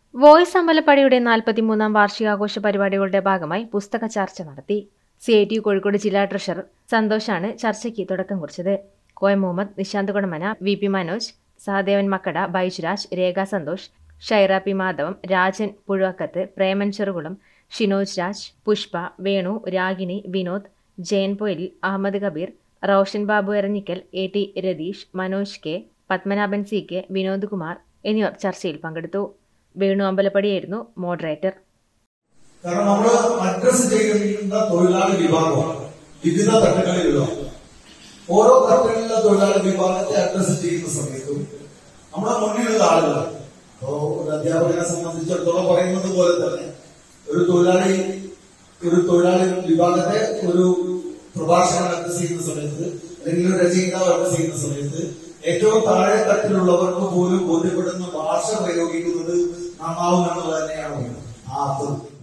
voice അമ്പലപ്പടിയുടെ നാൽപ്പത്തിമൂന്നാം വാർഷികാഘോഷ പരിപാടികളുടെ ഭാഗമായി പുസ്തക ചർച്ച നടത്തി സി ഐ ടി കോഴിക്കോട് ജില്ലാ ട്രഷറർ സന്തോഷാണ് ചർച്ചയ്ക്ക് തുടക്കം കുറിച്ചത് Koya Muhammad Nishanth Kudamana V P Manoj Sahadevan Makkada Baijuraj Rekha Santhosh Shaira P Madhavam Rajan Puzhuvakkath Preman Cherukulam Shinoj Raj Pushpa Venu Ragini Vinod Jayan Poyil Ahammed Kabeer Roshan Babu Eranjikkal A T Ratheesh Manoj K Padmanabhan C K Vinod Kumar എന്നിവർ ചർച്ചയിൽ പങ്കെടുത്തു വേണു അമ്പലപ്പടിയായിരുന്നു മോഡറേറ്റർ കാരണം നമ്മൾ അഡ്രസ് ചെയ്യുന്ന തൊഴിലാളി വിഭാഗമാണ് വിവിധ തട്ടുകളിലുള്ള ഓരോ തട്ടുകളിലെ തൊഴിലാളി വിഭാഗത്തെ അഡ്രസ് ചെയ്യുന്ന സമയത്തും നമ്മുടെ മുന്നിലുള്ള ആളുകൾ ഇപ്പോ ഒരു അധ്യാപകനെ സംബന്ധിച്ചിടത്തോളം പറയുന്നത് പോലെ തന്നെ ഒരു തൊഴിലാളി ഒരു തൊഴിലാളി വിഭാഗത്തെ ഒരു പ്രഭാഷകൻ അഡ്രസ് ചെയ്യുന്ന സമയത്ത് അല്ലെങ്കിൽ ഒരു രചയിതാവ് അഡ്രസ് ചെയ്യുന്ന സമയത്ത് ഏറ്റവും താഴെ തട്ടിലുള്ളവർക്ക് പോലും ബോധ്യപ്പെടുന്ന ഭാഷ പ്രയോഗിക്കുന്നത് നന്നാവും എന്നുള്ളത് തന്നെയാണ് ആ അർത്ഥം